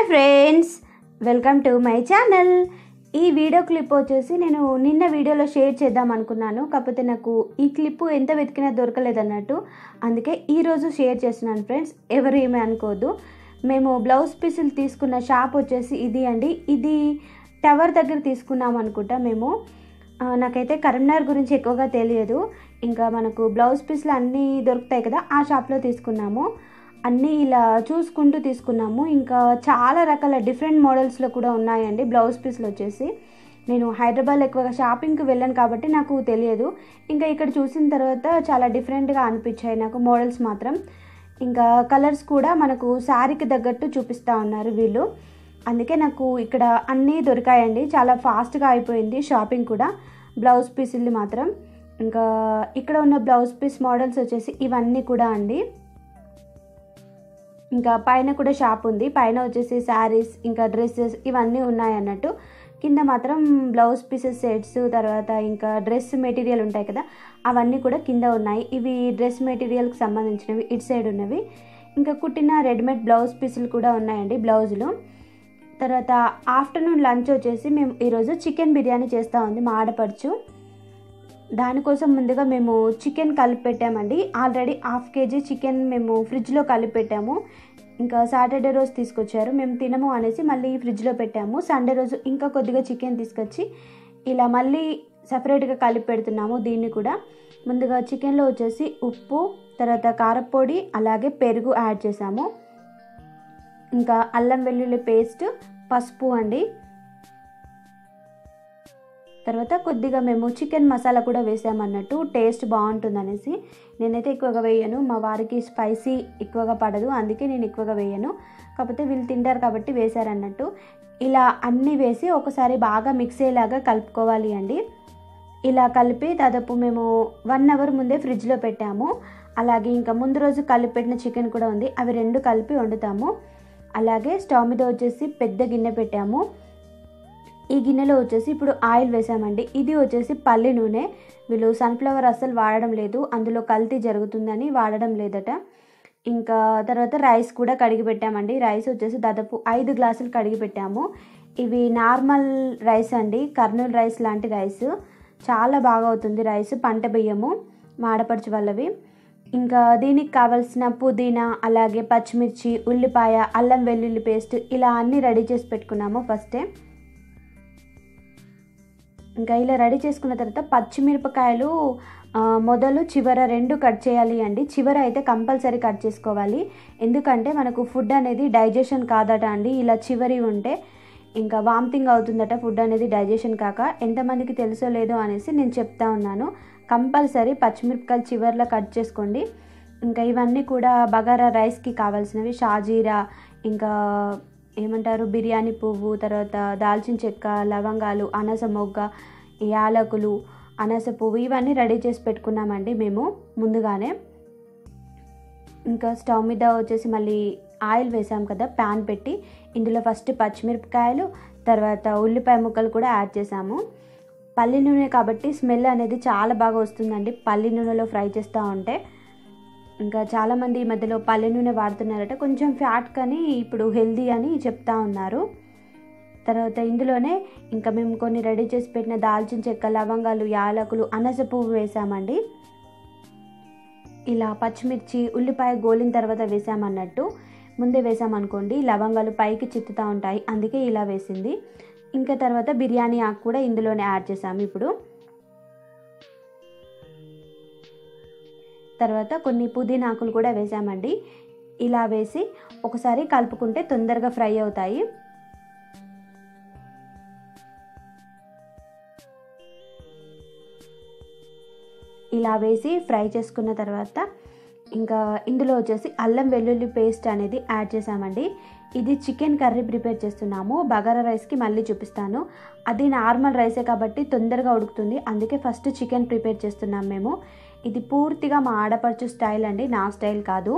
friends welcome to my channel ఈ video clip వచ్చేసి నేను నిన్న వీడియోలో షేర్ చేద్దాం అనుకున్నాను కాకపోతే నాకు ఈ క్లిప్ ఎంత వెతికినా దొరకలేదు అన్నట్టు అందుకే ఈరోజు షేర్ చేస్తున్నాను ఫ్రెండ్స్ ఎవరు ఏమీ అనుకోవద్దు మేము బ్లౌజ్ పీసులు తీసుకున్న షాప్ వచ్చేసి ఇది అండి ఇది టవర్ దగ్గర తీసుకున్నాం అనుకుంటా మేము ఆ, నాకైతే కరీంనగర్ గురించి ఎక్కువగా తెలియదు ఇంకా మనకు బ్లౌజ్ పీస్లు అన్నీ దొరుకుతాయి కదా ఆ షాప్లో తీసుకున్నాము అన్నీ ఇలా చూసుకుంటూ తీసుకున్నాము ఇంకా చాలా రకాల డిఫరెంట్ మోడల్స్లో కూడా ఉన్నాయండి బ్లౌజ్ పీస్లు వచ్చేసి నేను హైదరాబాద్ ఎక్కువగా షాపింగ్కి వెళ్ళాను కాబట్టి నాకు తెలియదు ఇంకా ఇక్కడ చూసిన తర్వాత చాలా డిఫరెంట్గా అనిపించాయి నాకు మోడల్స్ మాత్రం ఇంకా కలర్స్ కూడా మనకు శారీకి తగ్గట్టు చూపిస్తూ ఉన్నారు వీళ్ళు అందుకే నాకు ఇక్కడ అన్నీ దొరికాయండి చాలా ఫాస్ట్గా అయిపోయింది షాపింగ్ కూడా బ్లౌజ్ పీసులు మాత్రం ఇంకా ఇక్కడ ఉన్న బ్లౌజ్ పీస్ మోడల్స్ వచ్చేసి ఇవన్నీ కూడా అండి ఇంకా పైన కూడా షాప్ ఉంది పైన వచ్చేసి శారీస్ ఇంకా డ్రెస్సెస్ ఇవన్నీ ఉన్నాయి అన్నట్టు కింద మాత్రం బ్లౌజ్ పీసెస్ సెట్స్ తర్వాత ఇంకా డ్రెస్ మెటీరియల్ ఉంటాయి కదా అవన్నీ కూడా కింద ఉన్నాయి ఇవి డ్రెస్ మెటీరియల్కి సంబంధించినవి ఇటు సైడ్ ఉన్నవి ఇంకా కుట్టిన రెడీమేడ్ బ్లౌజ్ పీసులు కూడా ఉన్నాయండి బ్లౌజులు తర్వాత ఆఫ్టర్నూన్ లంచ్ వచ్చేసి మేము ఈరోజు చికెన్ బిర్యానీ చేస్తూ ఉంది మా ఆడపడుచు దానికోసం ముందుగా మేము చికెన్ కలిపి పెట్టామండి ఆల్రెడీ హాఫ్ కేజీ చికెన్ మేము ఫ్రిడ్జ్లో కలిపి పెట్టాము ఇంకా సాటర్డే రోజు తీసుకొచ్చారు మేము తినము అనేసి మళ్ళీ ఫ్రిడ్జ్లో పెట్టాము సండే రోజు ఇంకా కొద్దిగా చికెన్ తీసుకొచ్చి ఇలా మళ్ళీ సపరేట్గా కలిపి పెడుతున్నాము దీన్ని కూడా ముందుగా చికెన్లో వచ్చేసి ఉప్పు తర్వాత కారపొడి అలాగే పెరుగు యాడ్ చేసాము ఇంకా అల్లం వెల్లుల్లి పేస్ట్ పసుపు అండి తర్వాత కొద్దిగా మేము చికెన్ మసాలా కూడా వేసామన్నట్టు టేస్ట్ బాగుంటుంది అనేసి నేనైతే ఎక్కువగా వేయను మా వారికి స్పైసీ ఎక్కువగా పడదు అందుకే నేను ఎక్కువగా వేయను కాకపోతే వీళ్ళు తింటారు కాబట్టి వేశారన్నట్టు ఇలా అన్నీ వేసి ఒకసారి బాగా మిక్స్ అయ్యేలాగా కలుపుకోవాలి అండి ఇలా కలిపి దాదాపు మేము వన్ అవర్ ముందే ఫ్రిడ్జ్లో పెట్టాము అలాగే ఇంకా ముందు రోజు కలిపి పెట్టిన చికెన్ కూడా ఉంది అవి రెండు కలిపి వండుతాము అలాగే స్టవ్ మీద వచ్చేసి పెద్ద గిన్నె పెట్టాము ఈ గిన్నెలో వచ్చేసి ఇప్పుడు ఆయిల్ వేసామండి ఇది వచ్చేసి పల్లి నూనె వీళ్ళు సన్ఫ్లవర్ అస్సలు వాడడం లేదు అందులో కల్తీ జరుగుతుందని వాడడం లేదట ఇంకా తర్వాత రైస్ కూడా కడిగి పెట్టామండి రైస్ వచ్చేసి దాదాపు ఐదు గ్లాసులు కడిగి పెట్టాము ఇవి నార్మల్ రైస్ అండి కర్నూలు రైస్ లాంటి రైస్ చాలా బాగా అవుతుంది రైస్ పంట బియ్యము మాడపడుచు వాళ్ళవి ఇంకా దీనికి కావాల్సిన పుదీనా అలాగే పచ్చిమిర్చి ఉల్లిపాయ అల్లం వెల్లుల్లి పేస్ట్ ఇలా అన్నీ రెడీ చేసి పెట్టుకున్నాము ఫస్టే ఇంకా ఇలా రెడీ చేసుకున్న తర్వాత పచ్చిమిరపకాయలు ఆ, మొదలు చివర రెండు కట్ చేయాలి అండి చివర అయితే కంపల్సరీ కట్ చేసుకోవాలి ఎందుకంటే మనకు ఫుడ్ అనేది డైజెషన్ కాదట అండి ఇలా చివరి ఉంటే ఇంకా వామిటింగ్ అవుతుందట ఫుడ్ అనేది డైజెషన్ కాక ఎంతమందికి తెలుసో లేదో అనేసి నేను చెప్తా ఉన్నాను కంపల్సరీ పచ్చిమిరపకాయలు చివర్లో కట్ చేసుకోండి ఇంకా ఇవన్నీ కూడా బగారా రైస్కి కావాల్సినవి షాజీరా ఇంకా ఏమంటారు బిర్యానీ పువ్వు తర్వాత దాల్చిన చెక్క లవంగాలు అనస మొగ్గ యాలకులు అనస పువ్వు ఇవన్నీ రెడీ చేసి పెట్టుకున్నామండి మేము ముందుగానే ఇంకా స్టవ్ మీద వచ్చేసి మళ్ళీ ఆయిల్ వేసాం కదా ప్యాన్ పెట్టి ఇందులో ఫస్ట్ పచ్చిమిరపకాయలు తర్వాత ఉల్లిపాయ ముక్కలు కూడా యాడ్ చేసాము పల్లి నూనె కాబట్టి స్మెల్ అనేది చాలా బాగా వస్తుందండి పల్లి నూనెలో ఫ్రై చేస్తూ ఉంటే ఇంకా చాలామంది ఈ మధ్యలో పల్లె నూనె వాడుతున్నారట కొంచెం ఫ్యాట్ కానీ ఇప్పుడు హెల్దీ అని చెప్తా ఉన్నారు తర్వాత ఇందులోనే ఇంకా మేము కొన్ని రెడీ చేసి పెట్టిన దాల్చిన చెక్క లవంగాలు యాలకులు అనస పువ్వు వేసామండి ఇలా పచ్చిమిర్చి ఉల్లిపాయ గోలిన తర్వాత వేసామన్నట్టు ముందే వేసామనుకోండి లవంగాలు పైకి చిత్తుతూ ఉంటాయి అందుకే ఇలా వేసింది ఇంకా తర్వాత బిర్యానీ ఆకు కూడా ఇందులోనే యాడ్ చేసాము ఇప్పుడు తర్వాత కొన్ని పుదీనా ఆకులు కూడా వేసామండి ఇలా వేసి ఒకసారి కలుపుకుంటే తొందరగా ఫ్రై అవుతాయి ఇలా వేసి ఫ్రై చేసుకున్న తర్వాత ఇంకా ఇందులో వచ్చేసి అల్లం వెల్లుల్లి పేస్ట్ అనేది యాడ్ చేసామండి ఇది చికెన్ కర్రీ ప్రిపేర్ చేస్తున్నాము బగారా రైస్కి మళ్ళీ చూపిస్తాను అది నార్మల్ రైసే కాబట్టి తొందరగా ఉడుకుతుంది అందుకే ఫస్ట్ చికెన్ ప్రిపేర్ చేస్తున్నాం మేము ఇది పూర్తిగా మా ఆడపడుచు స్టైల్ అండి నా స్టైల్ కాదు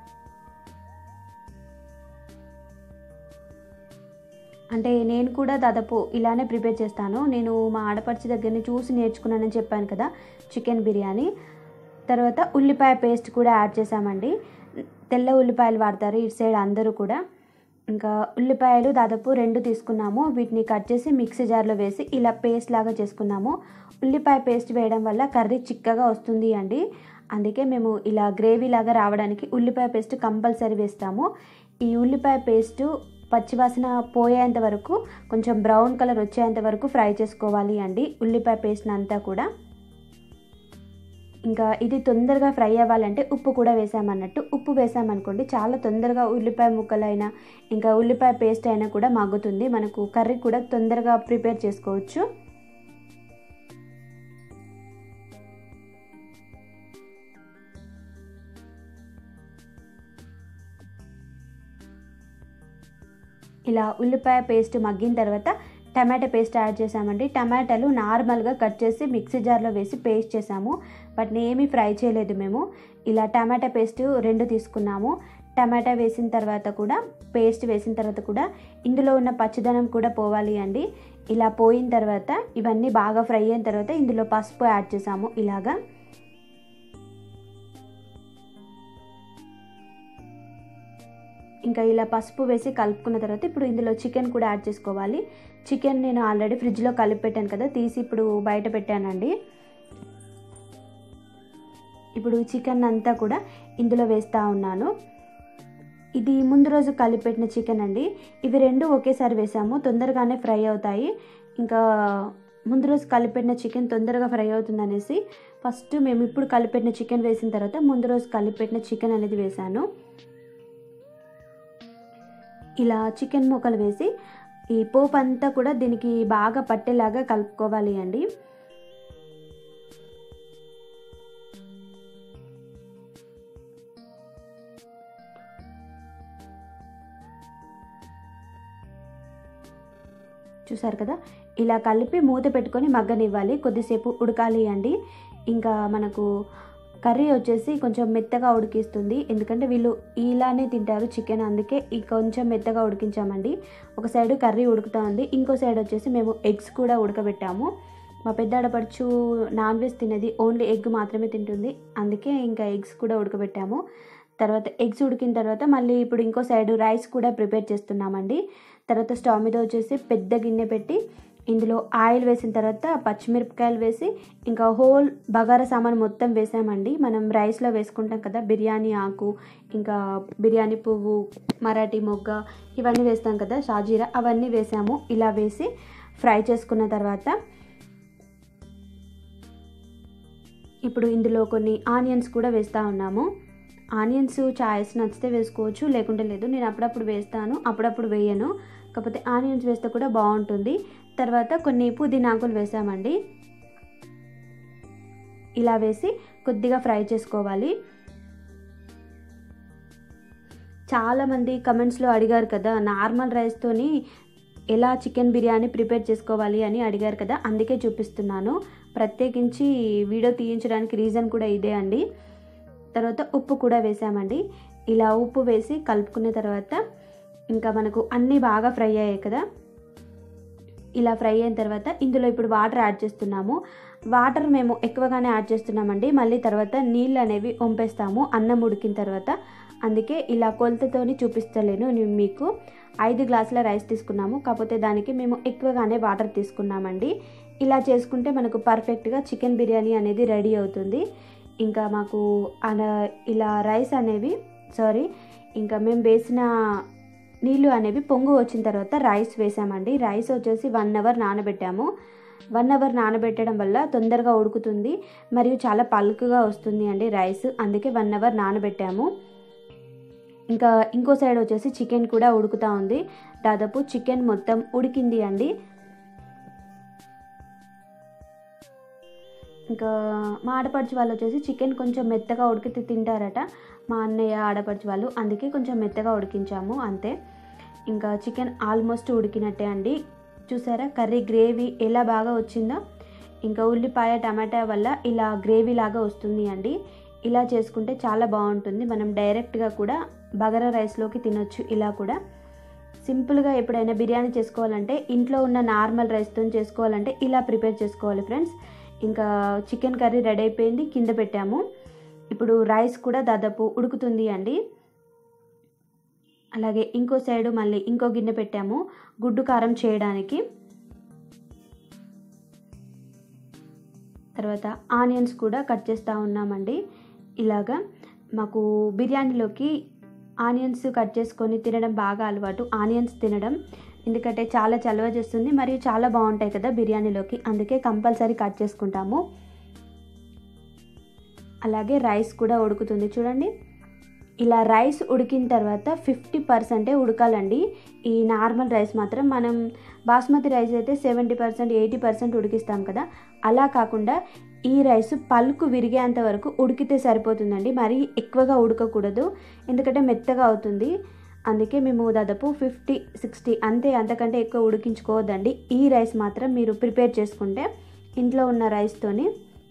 అంటే నేను కూడా దాదాపు ఇలానే ప్రిపేర్ చేస్తాను నేను మా ఆడపడిచి దగ్గరని చూసి నేర్చుకున్నానని చెప్పాను కదా చికెన్ బిర్యానీ తర్వాత ఉల్లిపాయ పేస్ట్ కూడా యాడ్ చేసామండి తెల్ల ఉల్లిపాయలు వాడతారు ఇటు సైడ్ అందరూ కూడా ఇంకా ఉల్లిపాయలు దాదాపు రెండు తీసుకున్నాము వీటిని కట్ చేసి మిక్సీ జార్లో వేసి ఇలా పేస్ట్ లాగా చేసుకున్నాము ఉల్లిపాయ పేస్ట్ వేయడం వల్ల కర్రీ చిక్కగా వస్తుంది అండి అందుకే మేము ఇలా గ్రేవీ లాగా రావడానికి ఉల్లిపాయ పేస్ట్ కంపల్సరీ వేస్తాము ఈ ఉల్లిపాయ పేస్టు పచ్చివాసన పోయేంత వరకు కొంచెం బ్రౌన్ కలర్ వచ్చేంత వరకు ఫ్రై చేసుకోవాలి అండి ఉల్లిపాయ పేస్ట్ని అంతా కూడా ఇంకా ఇది తొందరగా ఫ్రై అవ్వాలంటే ఉప్పు కూడా వేసామన్నట్టు ఉప్పు వేసామనుకోండి చాలా తొందరగా ఉల్లిపాయ ముక్కలైనా ఇంకా ఉల్లిపాయ పేస్ట్ అయినా కూడా మగ్గుతుంది మనకు కర్రీ కూడా తొందరగా ప్రిపేర్ చేసుకోవచ్చు ఇలా ఉల్లిపాయ పేస్ట్ మగ్గిన తర్వాత టమాటా పేస్ట్ యాడ్ చేసామండి టమాటాలు నార్మల్గా కట్ చేసి మిక్సీ జార్లో వేసి పేస్ట్ చేసాము వాటిని ఏమీ ఫ్రై చేయలేదు మేము ఇలా టమాటా పేస్ట్ రెండు తీసుకున్నాము టమాటా వేసిన తర్వాత కూడా పేస్ట్ వేసిన తర్వాత కూడా ఇందులో ఉన్న పచ్చిదనం కూడా పోవాలి అండి ఇలా పోయిన తర్వాత ఇవన్నీ బాగా ఫ్రై అయిన తర్వాత ఇందులో పసుపు యాడ్ చేసాము ఇలాగా ఇంకా ఇలా పసుపు వేసి కలుపుకున్న తర్వాత ఇప్పుడు ఇందులో చికెన్ కూడా యాడ్ చేసుకోవాలి చికెన్ నేను ఆల్రెడీ ఫ్రిడ్జ్లో కలిపి పెట్టాను కదా తీసి ఇప్పుడు బయట పెట్టానండి ఇప్పుడు చికెన్ అంతా కూడా ఇందులో వేస్తూ ఉన్నాను ఇది ముందు రోజు కలిపి పెట్టిన చికెన్ అండి ఇవి రెండు ఒకేసారి వేసాము తొందరగానే ఫ్రై అవుతాయి ఇంకా ముందు రోజు కలిపెట్టిన చికెన్ తొందరగా ఫ్రై అవుతుంది అనేసి ఫస్ట్ మేము ఇప్పుడు కలిపెట్టిన చికెన్ వేసిన తర్వాత ముందు రోజు కలిపెట్టిన చికెన్ అనేది వేసాను ఇలా చికెన్ ముక్కలు వేసి ఈ పోపు అంతా కూడా దీనికి బాగా పట్టేలాగా కలుపుకోవాలి అండి చూసారు కదా ఇలా కలిపి మూత పెట్టుకొని మగ్గనివ్వాలి కొద్దిసేపు ఉడకాలి అండి ఇంకా మనకు కర్రీ వచ్చేసి కొంచెం మెత్తగా ఉడికిస్తుంది ఎందుకంటే వీళ్ళు ఇలానే తింటారు చికెన్ అందుకే ఈ కొంచెం మెత్తగా ఉడికించామండి ఒక సైడ్ కర్రీ ఉడుకుతా ఉంది ఇంకో సైడ్ వచ్చేసి మేము ఎగ్స్ కూడా ఉడకబెట్టాము మా పెద్ద ఆడపడుచు నాన్ వెజ్ తినేది ఓన్లీ ఎగ్ మాత్రమే తింటుంది అందుకే ఇంకా ఎగ్స్ కూడా ఉడకబెట్టాము తర్వాత ఎగ్స్ ఉడికిన తర్వాత మళ్ళీ ఇప్పుడు ఇంకో సైడ్ రైస్ కూడా ప్రిపేర్ చేస్తున్నామండి తర్వాత స్టవ్ మీద వచ్చేసి పెద్ద గిన్నె పెట్టి ఇందులో ఆయిల్ వేసిన తర్వాత పచ్చిమిరపకాయలు వేసి ఇంకా హోల్ బగారా సామాన్ మొత్తం వేసామండి మనం రైస్లో వేసుకుంటాం కదా బిర్యానీ ఆకు ఇంకా బిర్యానీ పువ్వు మరాఠీ మొగ్గ ఇవన్నీ వేస్తాం కదా షాజీరా అవన్నీ వేసాము ఇలా వేసి ఫ్రై చేసుకున్న తర్వాత ఇప్పుడు ఇందులో కొన్ని ఆనియన్స్ కూడా వేస్తూ ఉన్నాము ఆనియన్స్ చాయ్స్ నచ్చితే వేసుకోవచ్చు లేకుంటే లేదు నేను అప్పుడప్పుడు వేస్తాను అప్పుడప్పుడు వేయను కాకపోతే ఆనియన్స్ వేస్తే కూడా బాగుంటుంది తర్వాత కొన్ని పుదీనాకులు వేసామండి ఇలా వేసి కొద్దిగా ఫ్రై చేసుకోవాలి చాలామంది కమెంట్స్లో అడిగారు కదా నార్మల్ రైస్తోని ఎలా చికెన్ బిర్యానీ ప్రిపేర్ చేసుకోవాలి అని అడిగారు కదా అందుకే చూపిస్తున్నాను ప్రత్యేకించి వీడియో తీయించడానికి రీజన్ కూడా ఇదే అండి తర్వాత ఉప్పు కూడా వేసామండి ఇలా ఉప్పు వేసి కలుపుకున్న తర్వాత ఇంకా మనకు అన్నీ బాగా ఫ్రై అయ్యాయి కదా ఇలా ఫ్రై అయిన తర్వాత ఇందులో ఇప్పుడు వాటర్ యాడ్ చేస్తున్నాము వాటర్ మేము ఎక్కువగానే యాడ్ చేస్తున్నామండి మళ్ళీ తర్వాత నీళ్ళు అనేవి వంపేస్తాము అన్నం ఉడికిన తర్వాత అందుకే ఇలా కొలతతోని చూపిస్తలేను నేను మీకు ఐదు గ్లాసుల రైస్ తీసుకున్నాము కాకపోతే దానికి మేము ఎక్కువగానే వాటర్ తీసుకున్నామండి ఇలా చేసుకుంటే మనకు పర్ఫెక్ట్గా చికెన్ బిర్యానీ అనేది రెడీ అవుతుంది ఇంకా మాకు అన- ఇలా రైస్ అనేవి సారీ ఇంకా మేము వేసిన నీళ్ళు అనేవి పొంగు వచ్చిన తర్వాత రైస్ వేసామండి రైస్ వచ్చేసి వన్ అవర్ నానబెట్టాము వన్ అవర్ నానబెట్టడం వల్ల తొందరగా ఉడుకుతుంది మరియు చాలా పలుకుగా వస్తుంది అండి రైస్ అందుకే వన్ అవర్ నానబెట్టాము ఇంకా ఇంకో సైడ్ వచ్చేసి చికెన్ కూడా ఉడుకుతూ ఉంది దాదాపు చికెన్ మొత్తం ఉడికింది అండి ఇంకా మా ఆడపడుచు వాళ్ళు వచ్చేసి చికెన్ కొంచెం మెత్తగా ఉడికితే తింటారట మా అన్నయ్య ఆడపడుచు వాళ్ళు అందుకే కొంచెం మెత్తగా ఉడికించాము అంతే ఇంకా చికెన్ ఆల్మోస్ట్ ఉడికినట్టే అండి చూసారా కర్రీ గ్రేవీ ఎలా బాగా వచ్చిందో ఇంకా ఉల్లిపాయ టమాటా వల్ల ఇలా గ్రేవీ లాగా వస్తుంది అండి ఇలా చేసుకుంటే చాలా బాగుంటుంది మనం డైరెక్ట్గా కూడా బగారా రైస్లోకి తినొచ్చు ఇలా కూడా సింపుల్గా ఎప్పుడైనా బిర్యానీ చేసుకోవాలంటే ఇంట్లో ఉన్న నార్మల్ రైస్తో చేసుకోవాలంటే ఇలా ప్రిపేర్ చేసుకోవాలి ఫ్రెండ్స్ ఇంకా చికెన్ కర్రీ రెడీ అయిపోయింది కింద పెట్టాము ఇప్పుడు రైస్ కూడా దాదాపు ఉడుకుతుంది అండి అలాగే ఇంకో సైడు మళ్ళీ ఇంకో గిన్నె పెట్టాము గుడ్డు కారం చేయడానికి తర్వాత ఆనియన్స్ కూడా కట్ చేస్తూ ఉన్నామండి ఇలాగా మాకు బిర్యానీలోకి ఆనియన్స్ కట్ చేసుకొని తినడం బాగా అలవాటు ఆనియన్స్ తినడం ఎందుకంటే చాలా చలవ చేస్తుంది మరియు చాలా బాగుంటాయి కదా బిర్యానీలోకి అందుకే కంపల్సరీ కట్ చేసుకుంటాము అలాగే రైస్ కూడా ఉడుకుతుంది చూడండి ఇలా రైస్ ఉడికిన తర్వాత ఫిఫ్టీ పర్సెంటే ఉడకాలండి ఈ నార్మల్ రైస్ మాత్రం మనం బాస్మతి రైస్ అయితే సెవెంటీ పర్సెంట్ ఎయిటీ పర్సెంట్ ఉడికిస్తాం కదా అలా కాకుండా ఈ రైస్ పలుకు విరిగేంత వరకు ఉడికితే సరిపోతుందండి మరీ ఎక్కువగా ఉడకకూడదు ఎందుకంటే మెత్తగా అవుతుంది అందుకే మేము దాదాపు ఫిఫ్టీ సిక్స్టీ అంతే అంతకంటే ఎక్కువ ఉడికించుకోవద్దండి ఈ రైస్ మాత్రం మీరు ప్రిపేర్ చేసుకుంటే ఇంట్లో ఉన్న రైస్తోని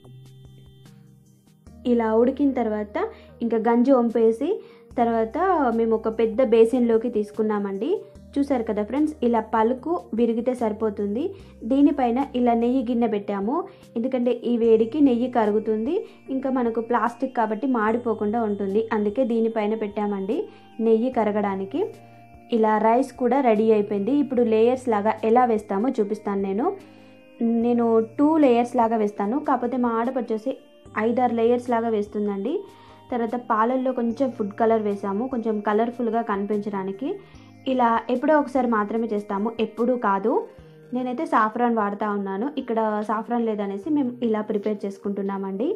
ఇలా ఉడికిన తర్వాత ఇంకా గంజి వంపేసి తర్వాత మేము ఒక పెద్ద బేసిన్లోకి తీసుకున్నామండి చూసారు కదా ఫ్రెండ్స్ ఇలా పలుకు విరిగితే సరిపోతుంది దీనిపైన ఇలా నెయ్యి గిన్నె పెట్టాము ఎందుకంటే ఈ వేడికి నెయ్యి కరుగుతుంది ఇంకా మనకు ప్లాస్టిక్ కాబట్టి మాడిపోకుండా ఉంటుంది అందుకే దీనిపైన పెట్టామండి నెయ్యి కరగడానికి ఇలా రైస్ కూడా రెడీ అయిపోయింది ఇప్పుడు లేయర్స్ లాగా ఎలా వేస్తామో చూపిస్తాను నేను నేను టూ లేయర్స్ లాగా వేస్తాను కాకపోతే మా ఆడపచ్చేసి ఐదారు లేయర్స్ లాగా వేస్తుందండి తర్వాత పాలల్లో కొంచెం ఫుడ్ కలర్ వేసాము కొంచెం కలర్ఫుల్గా కనిపించడానికి ఇలా ఎప్పుడో ఒకసారి మాత్రమే చేస్తాము ఎప్పుడూ కాదు నేనైతే సాఫ్రాన్ వాడుతూ ఉన్నాను ఇక్కడ సాఫ్రాన్ లేదనేసి మేము ఇలా ప్రిపేర్ చేసుకుంటున్నామండి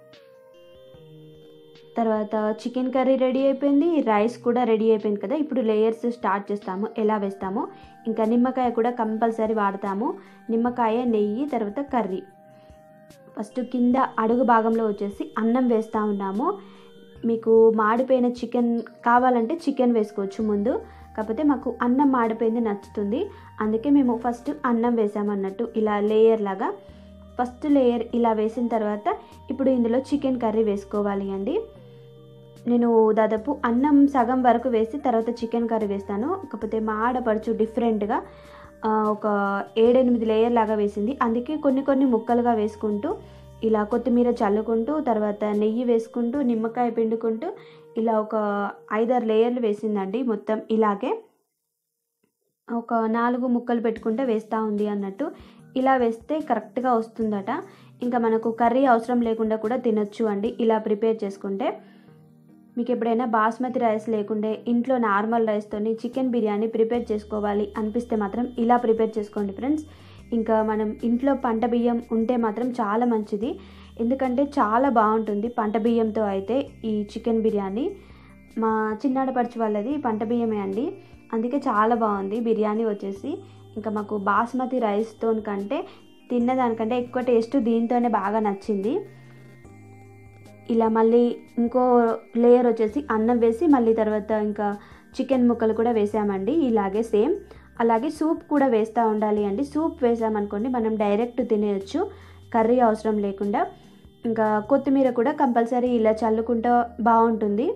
తర్వాత చికెన్ కర్రీ రెడీ అయిపోయింది రైస్ కూడా రెడీ అయిపోయింది కదా ఇప్పుడు లేయర్స్ స్టార్ట్ చేస్తాము ఎలా వేస్తామో ఇంకా నిమ్మకాయ కూడా కంపల్సరీ వాడతాము నిమ్మకాయ నెయ్యి తర్వాత కర్రీ ఫస్ట్ కింద అడుగు భాగంలో వచ్చేసి అన్నం వేస్తూ ఉన్నాము మీకు మాడిపోయిన చికెన్ కావాలంటే చికెన్ వేసుకోవచ్చు ముందు కాకపోతే మాకు అన్నం మాడిపోయింది నచ్చుతుంది అందుకే మేము ఫస్ట్ అన్నం వేసామన్నట్టు ఇలా లేయర్ లాగా ఫస్ట్ లేయర్ ఇలా వేసిన తర్వాత ఇప్పుడు ఇందులో చికెన్ కర్రీ వేసుకోవాలి అండి నేను దాదాపు అన్నం సగం వరకు వేసి తర్వాత చికెన్ కర్రీ వేస్తాను కాకపోతే మా ఆడపడుచు డిఫరెంట్గా ఒక ఏడెనిమిది లేయర్ లాగా వేసింది అందుకే కొన్ని కొన్ని ముక్కలుగా వేసుకుంటూ ఇలా కొత్తిమీర చల్లుకుంటూ తర్వాత నెయ్యి వేసుకుంటూ నిమ్మకాయ పిండుకుంటూ ఇలా ఒక ఐదారు లేయర్లు వేసిందండి మొత్తం ఇలాగే ఒక నాలుగు ముక్కలు పెట్టుకుంటే వేస్తూ ఉంది అన్నట్టు ఇలా వేస్తే కరెక్ట్గా వస్తుందట ఇంకా మనకు కర్రీ అవసరం లేకుండా కూడా తినొచ్చు అండి ఇలా ప్రిపేర్ చేసుకుంటే మీకు ఎప్పుడైనా బాస్మతి రైస్ లేకుండే ఇంట్లో నార్మల్ రైస్తోని చికెన్ బిర్యానీ ప్రిపేర్ చేసుకోవాలి అనిపిస్తే మాత్రం ఇలా ప్రిపేర్ చేసుకోండి ఫ్రెండ్స్ ఇంకా మనం ఇంట్లో పంట బియ్యం ఉంటే మాత్రం చాలా మంచిది ఎందుకంటే చాలా బాగుంటుంది పంట బియ్యంతో అయితే ఈ చికెన్ బిర్యానీ మా చిన్నాడపరచు వాళ్ళది పంట బియ్యమే అండి అందుకే చాలా బాగుంది బిర్యానీ వచ్చేసి ఇంకా మాకు బాస్మతి రైస్తో కంటే తిన్నదానికంటే ఎక్కువ టేస్ట్ దీంతోనే బాగా నచ్చింది ఇలా మళ్ళీ ఇంకో లేయర్ వచ్చేసి అన్నం వేసి మళ్ళీ తర్వాత ఇంకా చికెన్ ముక్కలు కూడా వేసామండి ఇలాగే సేమ్ అలాగే సూప్ కూడా వేస్తూ ఉండాలి అండి సూప్ వేసామనుకోండి మనం డైరెక్ట్ తినేయచ్చు కర్రీ అవసరం లేకుండా ఇంకా కొత్తిమీర కూడా కంపల్సరీ ఇలా చల్లుకుంటూ బాగుంటుంది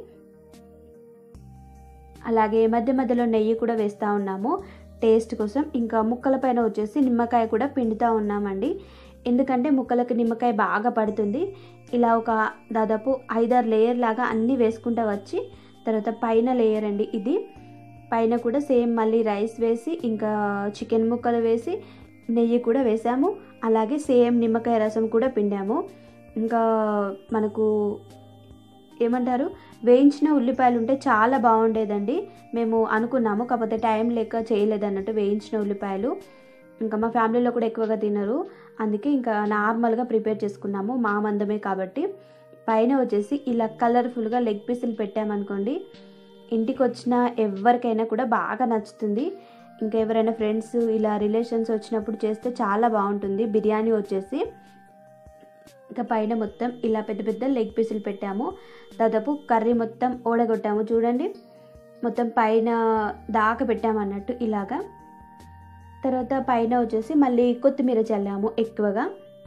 అలాగే మధ్య మధ్యలో నెయ్యి కూడా వేస్తూ ఉన్నాము టేస్ట్ కోసం ఇంకా ముక్కల పైన వచ్చేసి నిమ్మకాయ కూడా పిండుతూ ఉన్నామండి ఎందుకంటే ముక్కలకు నిమ్మకాయ బాగా పడుతుంది ఇలా ఒక దాదాపు ఐదారు లేయర్ లాగా అన్నీ వేసుకుంటూ వచ్చి తర్వాత పైన లేయర్ అండి ఇది పైన కూడా సేమ్ మళ్ళీ రైస్ వేసి ఇంకా చికెన్ ముక్కలు వేసి నెయ్యి కూడా వేసాము అలాగే సేమ్ నిమ్మకాయ రసం కూడా పిండాము ఇంకా మనకు ఏమంటారు వేయించిన ఉల్లిపాయలు ఉంటే చాలా బాగుండేదండి మేము అనుకున్నాము కాకపోతే టైం లేక చేయలేదన్నట్టు వేయించిన ఉల్లిపాయలు ఇంకా మా ఫ్యామిలీలో కూడా ఎక్కువగా తినరు అందుకే ఇంకా నార్మల్గా ప్రిపేర్ చేసుకున్నాము మా మందమే కాబట్టి పైన వచ్చేసి ఇలా కలర్ఫుల్గా లెగ్ పీసులు పెట్టామనుకోండి ఇంటికి వచ్చిన ఎవరికైనా కూడా బాగా నచ్చుతుంది ఇంకా ఎవరైనా ఫ్రెండ్స్ ఇలా రిలేషన్స్ వచ్చినప్పుడు చేస్తే చాలా బాగుంటుంది బిర్యానీ వచ్చేసి ఇంకా పైన మొత్తం ఇలా పెద్ద పెద్ద లెగ్ పీసులు పెట్టాము దాదాపు కర్రీ మొత్తం ఓడగొట్టాము చూడండి మొత్తం పైన దాకా పెట్టాము అన్నట్టు ఇలాగా తర్వాత పైన వచ్చేసి మళ్ళీ కొత్తిమీర చల్లాము ఎక్కువగా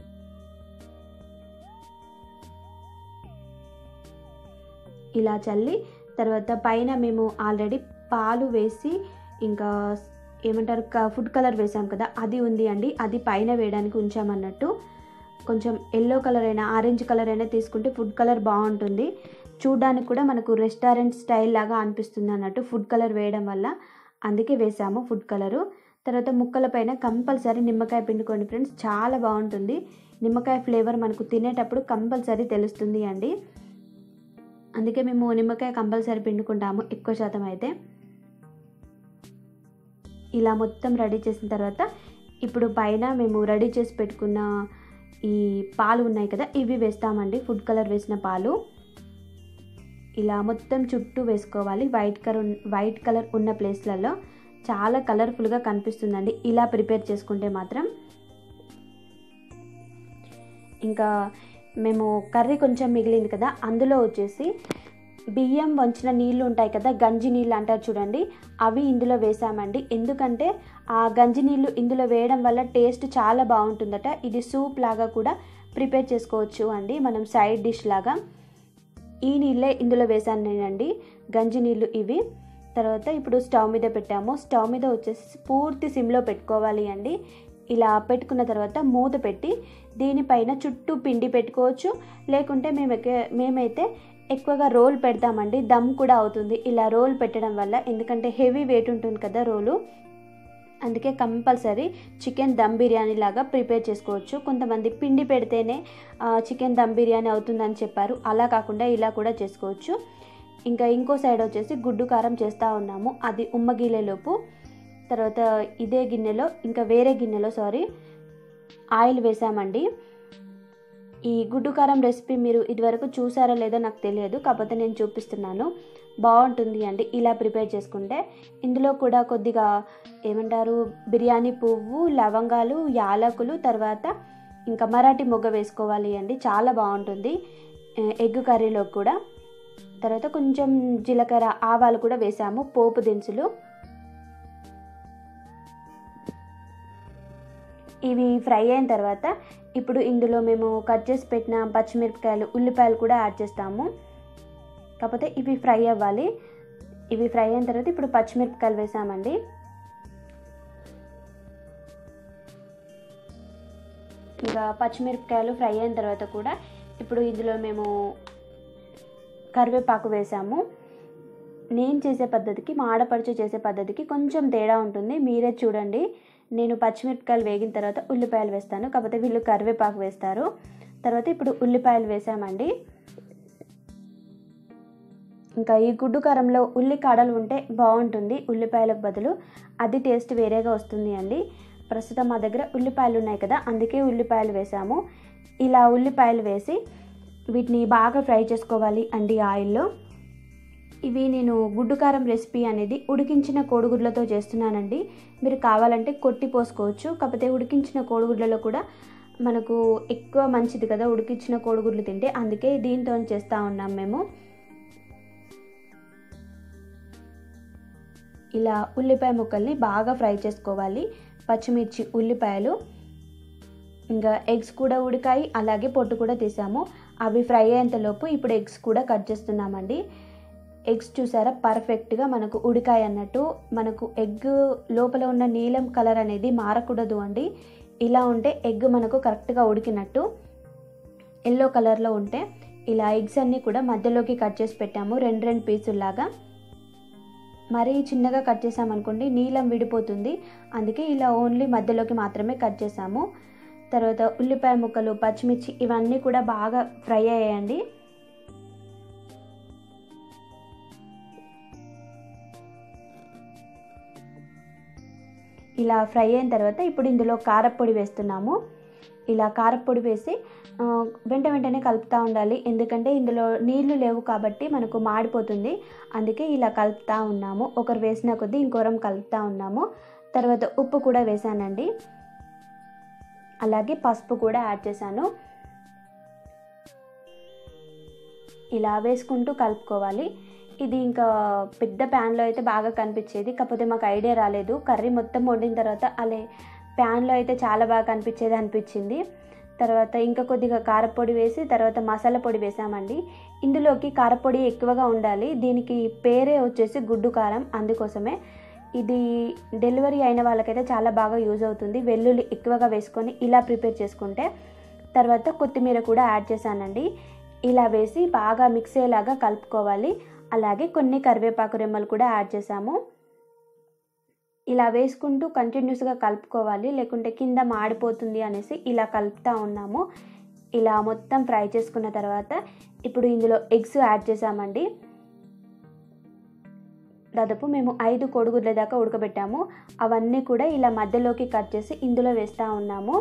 ఇలా చల్లి తర్వాత పైన మేము ఆల్రెడీ పాలు వేసి ఇంకా ఏమంటారు ఫుడ్ కలర్ వేసాం కదా అది ఉంది అండి అది పైన వేయడానికి ఉంచామన్నట్టు కొంచెం ఎల్లో కలర్ అయినా ఆరెంజ్ కలర్ అయినా తీసుకుంటే ఫుడ్ కలర్ బాగుంటుంది చూడడానికి కూడా మనకు రెస్టారెంట్ స్టైల్ లాగా అనిపిస్తుంది అన్నట్టు ఫుడ్ కలర్ వేయడం వల్ల అందుకే వేసాము ఫుడ్ కలరు తర్వాత ముక్కల పైన కంపల్సరీ నిమ్మకాయ పిండుకోండి ఫ్రెండ్స్ చాలా బాగుంటుంది నిమ్మకాయ ఫ్లేవర్ మనకు తినేటప్పుడు కంపల్సరీ తెలుస్తుంది అండి అందుకే మేము నిమ్మకాయ కంపల్సరీ పిండుకుంటాము ఎక్కువ శాతం అయితే ఇలా మొత్తం రెడీ చేసిన తర్వాత ఇప్పుడు పైన మేము రెడీ చేసి పెట్టుకున్న ఈ పాలు ఉన్నాయి కదా ఇవి వేస్తామండి ఫుడ్ కలర్ వేసిన పాలు ఇలా మొత్తం చుట్టూ వేసుకోవాలి వైట్ కలర్ వైట్ కలర్ ఉన్న ప్లేస్లలో చాలా కలర్ఫుల్గా కనిపిస్తుందండి ఇలా ప్రిపేర్ చేసుకుంటే మాత్రం ఇంకా మేము కర్రీ కొంచెం మిగిలింది కదా అందులో వచ్చేసి బియ్యం వంచిన నీళ్ళు ఉంటాయి కదా గంజి నీళ్ళు అంటారు చూడండి అవి ఇందులో వేసామండి ఎందుకంటే ఆ గంజి నీళ్ళు ఇందులో వేయడం వల్ల టేస్ట్ చాలా బాగుంటుందట ఇది సూప్ లాగా కూడా ప్రిపేర్ చేసుకోవచ్చు అండి మనం సైడ్ డిష్ లాగా ఈ నీళ్ళే ఇందులో వేసాను నేనండి గంజి నీళ్ళు ఇవి తర్వాత ఇప్పుడు స్టవ్ మీద పెట్టాము స్టవ్ మీద వచ్చేసి పూర్తి సిమ్లో పెట్టుకోవాలి అండి ఇలా పెట్టుకున్న తర్వాత మూత పెట్టి దీనిపైన చుట్టూ పిండి పెట్టుకోవచ్చు లేకుంటే మేము మేమైతే ఎక్కువగా రోల్ పెడతామండి దమ్ కూడా అవుతుంది ఇలా రోల్ పెట్టడం వల్ల ఎందుకంటే హెవీ వెయిట్ ఉంటుంది కదా రోలు అందుకే కంపల్సరీ చికెన్ దమ్ బిర్యానీ లాగా ప్రిపేర్ చేసుకోవచ్చు కొంతమంది పిండి పెడితేనే చికెన్ దమ్ బిర్యానీ అవుతుందని చెప్పారు అలా కాకుండా ఇలా కూడా చేసుకోవచ్చు ఇంకా ఇంకో సైడ్ వచ్చేసి గుడ్డు కారం చేస్తూ ఉన్నాము అది ఉమ్మగిలేలోపు తర్వాత ఇదే గిన్నెలో ఇంకా వేరే గిన్నెలో సారీ ఆయిల్ వేసామండి ఈ గుడ్డు కారం రెసిపీ మీరు ఇదివరకు చూసారో లేదో నాకు తెలియదు కాకపోతే నేను చూపిస్తున్నాను బాగుంటుంది అండి ఇలా ప్రిపేర్ చేసుకుంటే ఇందులో కూడా కొద్దిగా ఏమంటారు బిర్యానీ పువ్వు లవంగాలు యాలకులు తర్వాత ఇంకా మరాఠీ మొగ్గ వేసుకోవాలి అండి చాలా బాగుంటుంది ఎగ్ కర్రీలో కూడా తర్వాత కొంచెం జీలకర్ర ఆవాలు కూడా వేసాము పోపు దినుసులు ఇవి ఫ్రై అయిన తర్వాత ఇప్పుడు ఇందులో మేము కట్ చేసి పెట్టిన పచ్చిమిరపకాయలు ఉల్లిపాయలు కూడా యాడ్ చేస్తాము కాకపోతే ఇవి ఫ్రై అవ్వాలి ఇవి ఫ్రై అయిన తర్వాత ఇప్పుడు పచ్చిమిరపకాయలు వేసామండి ఇంకా పచ్చిమిరపకాయలు ఫ్రై అయిన తర్వాత కూడా ఇప్పుడు ఇందులో మేము కరివేపాకు వేసాము నేను చేసే పద్ధతికి మా ఆడపడుచు చేసే పద్ధతికి కొంచెం తేడా ఉంటుంది మీరే చూడండి నేను పచ్చిమిరపకాయలు వేగిన తర్వాత ఉల్లిపాయలు వేస్తాను కాకపోతే వీళ్ళు కరివేపాకు వేస్తారు తర్వాత ఇప్పుడు ఉల్లిపాయలు వేసామండి ఇంకా ఈ గుడ్డు కారంలో ఉల్లి కాడలు ఉంటే బాగుంటుంది ఉల్లిపాయలకు బదులు అది టేస్ట్ వేరేగా వస్తుంది అండి ప్రస్తుతం మా దగ్గర ఉల్లిపాయలు ఉన్నాయి కదా అందుకే ఉల్లిపాయలు వేసాము ఇలా ఉల్లిపాయలు వేసి వీటిని బాగా ఫ్రై చేసుకోవాలి అండి ఆయిల్లో ఇవి నేను గుడ్డు కారం రెసిపీ అనేది ఉడికించిన కోడిగుడ్లతో చేస్తున్నానండి మీరు కావాలంటే కొట్టి పోసుకోవచ్చు కాకపోతే ఉడికించిన కోడిగుడ్లలో కూడా మనకు ఎక్కువ మంచిది కదా ఉడికించిన కోడిగుడ్లు తింటే అందుకే దీంతో చేస్తూ ఉన్నాం మేము ఇలా ఉల్లిపాయ ముక్కల్ని బాగా ఫ్రై చేసుకోవాలి పచ్చిమిర్చి ఉల్లిపాయలు ఇంకా ఎగ్స్ కూడా ఉడికాయి అలాగే పొట్టు కూడా తీసాము అవి ఫ్రై అయ్యేంతలోపు ఇప్పుడు ఎగ్స్ కూడా కట్ చేస్తున్నామండి ఎగ్స్ చూసారా పర్ఫెక్ట్గా మనకు ఉడికాయి అన్నట్టు మనకు ఎగ్ లోపల ఉన్న నీలం కలర్ అనేది మారకూడదు అండి ఇలా ఉంటే ఎగ్ మనకు కరెక్ట్గా ఉడికినట్టు ఎల్లో కలర్లో ఉంటే ఇలా ఎగ్స్ అన్నీ కూడా మధ్యలోకి కట్ చేసి పెట్టాము రెండు రెండు పీసుల్లాగా మరీ చిన్నగా కట్ చేసామనుకోండి నీలం విడిపోతుంది అందుకే ఇలా ఓన్లీ మధ్యలోకి మాత్రమే కట్ చేసాము తర్వాత ఉల్లిపాయ ముక్కలు పచ్చిమిర్చి ఇవన్నీ కూడా బాగా ఫ్రై అయ్యాయండి ఇలా ఫ్రై అయిన తర్వాత ఇప్పుడు ఇందులో కారప్పొడి వేస్తున్నాము ఇలా కారప్పొడి వేసి వెంట వెంటనే కలుపుతూ ఉండాలి ఎందుకంటే ఇందులో నీళ్లు లేవు కాబట్టి మనకు మాడిపోతుంది అందుకే ఇలా కలుపుతూ ఉన్నాము ఒకరు వేసిన కొద్దీ ఇంకొరం కలుపుతూ ఉన్నాము తర్వాత ఉప్పు కూడా వేసానండి అలాగే పసుపు కూడా యాడ్ చేశాను ఇలా వేసుకుంటూ కలుపుకోవాలి ఇది ఇంకా పెద్ద ప్యాన్లో అయితే బాగా కనిపించేది కాకపోతే మాకు ఐడియా రాలేదు కర్రీ మొత్తం వండిన తర్వాత అలా ప్యాన్లో అయితే చాలా బాగా కనిపించేది అనిపించింది తర్వాత ఇంకా కొద్దిగా కారపొడి వేసి తర్వాత మసాలా పొడి వేసామండి ఇందులోకి కారపొడి ఎక్కువగా ఉండాలి దీనికి పేరే వచ్చేసి గుడ్డు కారం అందుకోసమే ఇది డెలివరీ అయిన వాళ్ళకైతే చాలా బాగా యూజ్ అవుతుంది వెల్లుల్లి ఎక్కువగా వేసుకొని ఇలా ప్రిపేర్ చేసుకుంటే తర్వాత కొత్తిమీర కూడా యాడ్ చేశానండి ఇలా వేసి బాగా మిక్స్ అయ్యేలాగా కలుపుకోవాలి అలాగే కొన్ని కరివేపాకు రెమ్మలు కూడా యాడ్ చేసాము ఇలా వేసుకుంటూ కంటిన్యూస్గా కలుపుకోవాలి లేకుంటే కింద మాడిపోతుంది అనేసి ఇలా కలుపుతూ ఉన్నాము ఇలా మొత్తం ఫ్రై చేసుకున్న తర్వాత ఇప్పుడు ఇందులో ఎగ్స్ యాడ్ చేసామండి దాదాపు మేము ఐదు కోడిగుడ్ల దాకా ఉడకబెట్టాము అవన్నీ కూడా ఇలా మధ్యలోకి కట్ చేసి ఇందులో వేస్తూ ఉన్నాము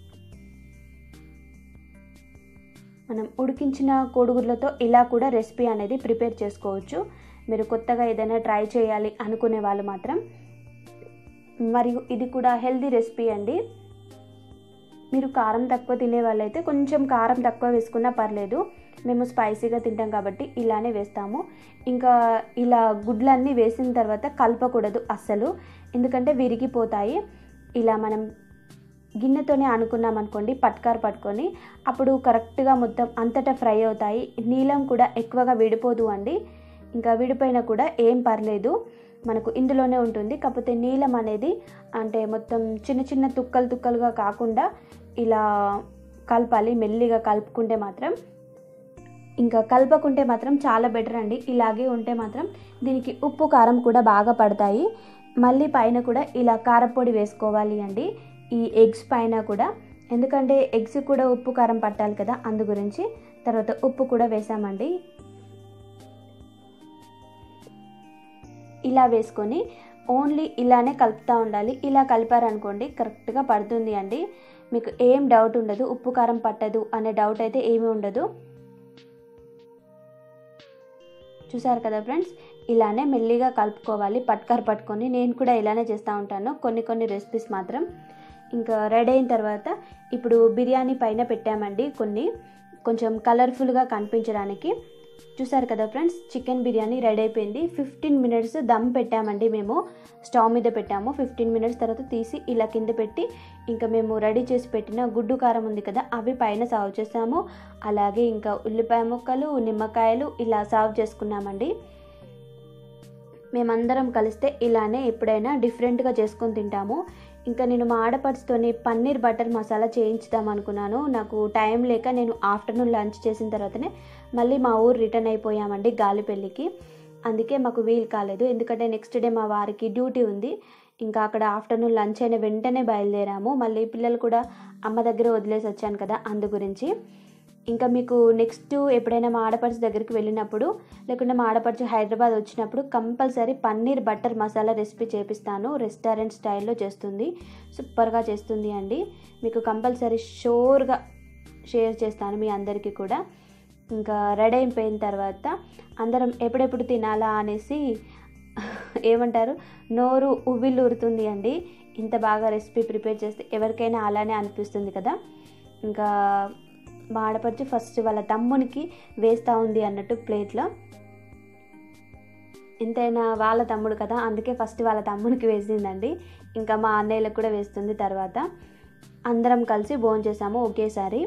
మనం ఉడికించిన కోడిగుడ్లతో ఇలా కూడా రెసిపీ అనేది ప్రిపేర్ చేసుకోవచ్చు మీరు కొత్తగా ఏదైనా ట్రై చేయాలి అనుకునే వాళ్ళు మాత్రం మరియు ఇది కూడా హెల్దీ రెసిపీ అండి మీరు కారం తక్కువ తినే వాళ్ళైతే కొంచెం కారం తక్కువ వేసుకున్నా పర్లేదు మేము స్పైసీగా తింటాం కాబట్టి ఇలానే వేస్తాము ఇంకా ఇలా గుడ్లన్నీ వేసిన తర్వాత కలపకూడదు అస్సలు ఎందుకంటే విరిగిపోతాయి ఇలా మనం గిన్నెతోనే అనుకున్నాం అనుకోండి పట్కారు పట్టుకొని అప్పుడు కరెక్ట్గా మొత్తం అంతటా ఫ్రై అవుతాయి నీలం కూడా ఎక్కువగా విడిపోదు అండి ఇంకా విడిపోయినా కూడా ఏం పర్లేదు మనకు ఇందులోనే ఉంటుంది కాకపోతే నీలం అనేది అంటే మొత్తం చిన్న చిన్న తుక్కలు తుక్కలుగా కాకుండా ఇలా కలపాలి మెల్లిగా కలుపుకుంటే మాత్రం ఇంకా కలపకుంటే మాత్రం చాలా బెటర్ అండి ఇలాగే ఉంటే మాత్రం దీనికి ఉప్పు కారం కూడా బాగా పడతాయి మళ్ళీ పైన కూడా ఇలా కారపొడి వేసుకోవాలి అండి ఈ ఎగ్స్ పైన కూడా ఎందుకంటే ఎగ్స్ కూడా ఉప్పు కారం పట్టాలి కదా అందు గురించి తర్వాత ఉప్పు కూడా వేసామండి ఇలా వేసుకొని ఓన్లీ ఇలానే కలుపుతూ ఉండాలి ఇలా కలిపారనుకోండి కరెక్ట్గా పడుతుంది అండి మీకు ఏం డౌట్ ఉండదు ఉప్పు కారం పట్టదు అనే డౌట్ అయితే ఏమీ ఉండదు చూసారు కదా ఫ్రెండ్స్ ఇలానే మెల్లిగా కలుపుకోవాలి పట్కారు పట్టుకొని నేను కూడా ఇలానే చేస్తూ ఉంటాను కొన్ని కొన్ని రెసిపీస్ మాత్రం ఇంకా రెడీ అయిన తర్వాత ఇప్పుడు బిర్యానీ పైన పెట్టామండి కొన్ని కొంచెం కలర్ఫుల్గా కనిపించడానికి చూసారు కదా ఫ్రెండ్స్ చికెన్ బిర్యానీ రెడీ అయిపోయింది ఫిఫ్టీన్ మినిట్స్ దమ్ పెట్టామండి మేము స్టవ్ మీద పెట్టాము ఫిఫ్టీన్ మినిట్స్ తర్వాత తీసి ఇలా కింద పెట్టి ఇంకా మేము రెడీ చేసి పెట్టిన గుడ్డు కారం ఉంది కదా అవి పైన సర్వ్ చేసాము అలాగే ఇంకా ఉల్లిపాయ ముక్కలు నిమ్మకాయలు ఇలా సర్వ్ చేసుకున్నామండి మేమందరం కలిస్తే ఇలానే ఎప్పుడైనా డిఫరెంట్గా చేసుకొని తింటాము ఇంకా నేను మా ఆడపడుచుతోని పన్నీర్ బటర్ మసాలా చేయించుదాం అనుకున్నాను నాకు టైం లేక నేను ఆఫ్టర్నూన్ లంచ్ చేసిన తర్వాతనే మళ్ళీ మా ఊరు రిటర్న్ అయిపోయామండి గాలిపల్లికి అందుకే మాకు వీలు కాలేదు ఎందుకంటే నెక్స్ట్ డే మా వారికి డ్యూటీ ఉంది ఇంకా అక్కడ ఆఫ్టర్నూన్ లంచ్ అయిన వెంటనే బయలుదేరాము మళ్ళీ పిల్లలు కూడా అమ్మ దగ్గర వదిలేసి వచ్చాను కదా అందు గురించి ఇంకా మీకు నెక్స్ట్ ఎప్పుడైనా మా ఆడపడుచు దగ్గరికి వెళ్ళినప్పుడు లేకుంటే మా ఆడపడుచు హైదరాబాద్ వచ్చినప్పుడు compulsory paneer butter masala recipe చేపిస్తాను రెస్టారెంట్ స్టైల్లో చేస్తుంది సూపర్గా చేస్తుంది అండి మీకు కంపల్సరీ షోర్గా షేర్ చేస్తాను మీ అందరికీ కూడా ఇంకా రెడీ అయిపోయిన తర్వాత అందరం ఎప్పుడెప్పుడు తినాలా అనేసి ఏమంటారు నోరు ఉవ్విల్లూరుతుంది అండి ఇంత బాగా రెసిపీ ప్రిపేర్ చేస్తే ఎవరికైనా అలానే అనిపిస్తుంది కదా ఇంకా మా ఆడపడుచు ఫస్ట్ వాళ్ళ తమ్మునికి వేస్తూ ఉంది అన్నట్టు ప్లేట్లో ఎంతైనా వాళ్ళ తమ్ముడు కదా అందుకే ఫస్ట్ వాళ్ళ తమ్మునికి వేసిందండి ఇంకా మా అన్నయ్యలకు కూడా వేస్తుంది తర్వాత అందరం కలిసి భోజనం చేసాము ఒకేసారి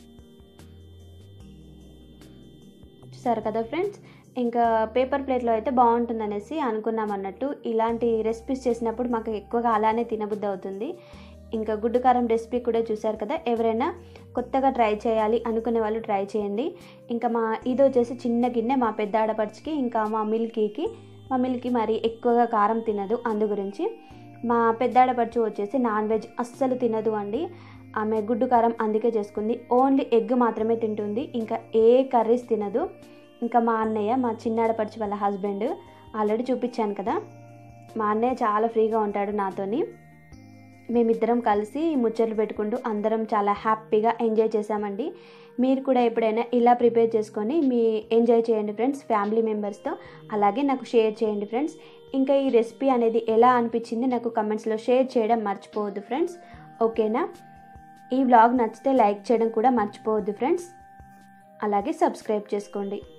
చూసారు కదా ఫ్రెండ్స్ ఇంకా పేపర్ ప్లేట్లో అయితే బాగుంటుంది అనేసి అనుకున్నాం అన్నట్టు ఇలాంటి రెసిపీస్ చేసినప్పుడు మాకు ఎక్కువగా అలానే తినబుద్ధి అవుతుంది ఇంకా గుడ్డు కారం రెసిపీ కూడా చూసారు కదా ఎవరైనా కొత్తగా ట్రై చేయాలి అనుకునే వాళ్ళు ట్రై చేయండి ఇంకా మా ఇది వచ్చేసి చిన్న గిన్నె మా పెద్ద ఆడపడిచికి ఇంకా మా మిల్కీకి మా మిల్కీ మరి ఎక్కువగా కారం తినదు అందు గురించి మా పెద్ద ఆడపడుచు వచ్చేసి నాన్ వెజ్ అస్సలు తినదు అండి ఆమె గుడ్డు కారం అందుకే చేసుకుంది ఓన్లీ ఎగ్ మాత్రమే తింటుంది ఇంకా ఏ కర్రీస్ తినదు ఇంకా మా అన్నయ్య మా చిన్నాడపడిచి వాళ్ళ హస్బెండ్ ఆల్రెడీ చూపించాను కదా మా అన్నయ్య చాలా ఫ్రీగా ఉంటాడు నాతోని మేమిద్దరం కలిసి ముచ్చట్లు పెట్టుకుంటూ అందరం చాలా హ్యాపీగా ఎంజాయ్ చేసామండి మీరు కూడా ఎప్పుడైనా ఇలా ప్రిపేర్ చేసుకొని మీ ఎంజాయ్ చేయండి ఫ్రెండ్స్ ఫ్యామిలీ మెంబర్స్తో అలాగే నాకు షేర్ చేయండి ఫ్రెండ్స్ ఇంకా ఈ రెసిపీ అనేది ఎలా అనిపించింది నాకు కమెంట్స్లో షేర్ చేయడం మర్చిపోవద్దు ఫ్రెండ్స్ ఓకేనా ఈ వ్లాగ్ నచ్చితే లైక్ చేయడం కూడా మర్చిపోవద్దు ఫ్రెండ్స్ అలాగే సబ్స్క్రైబ్ చేసుకోండి